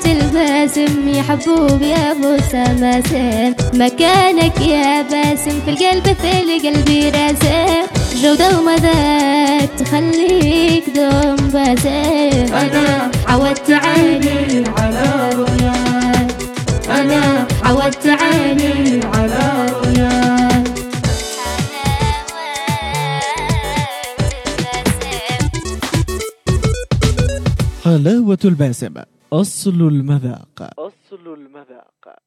الباسم يا حبوب يا ابو سماسم مكانك يا باسم في القلب في القلب راسم جودة ومذاق تخليك دوم باسم أنا عودت عيني على رؤياك أنا عودت عيني عيني على رؤياك حلاوة الباسم أصل المذاق أصل المذاق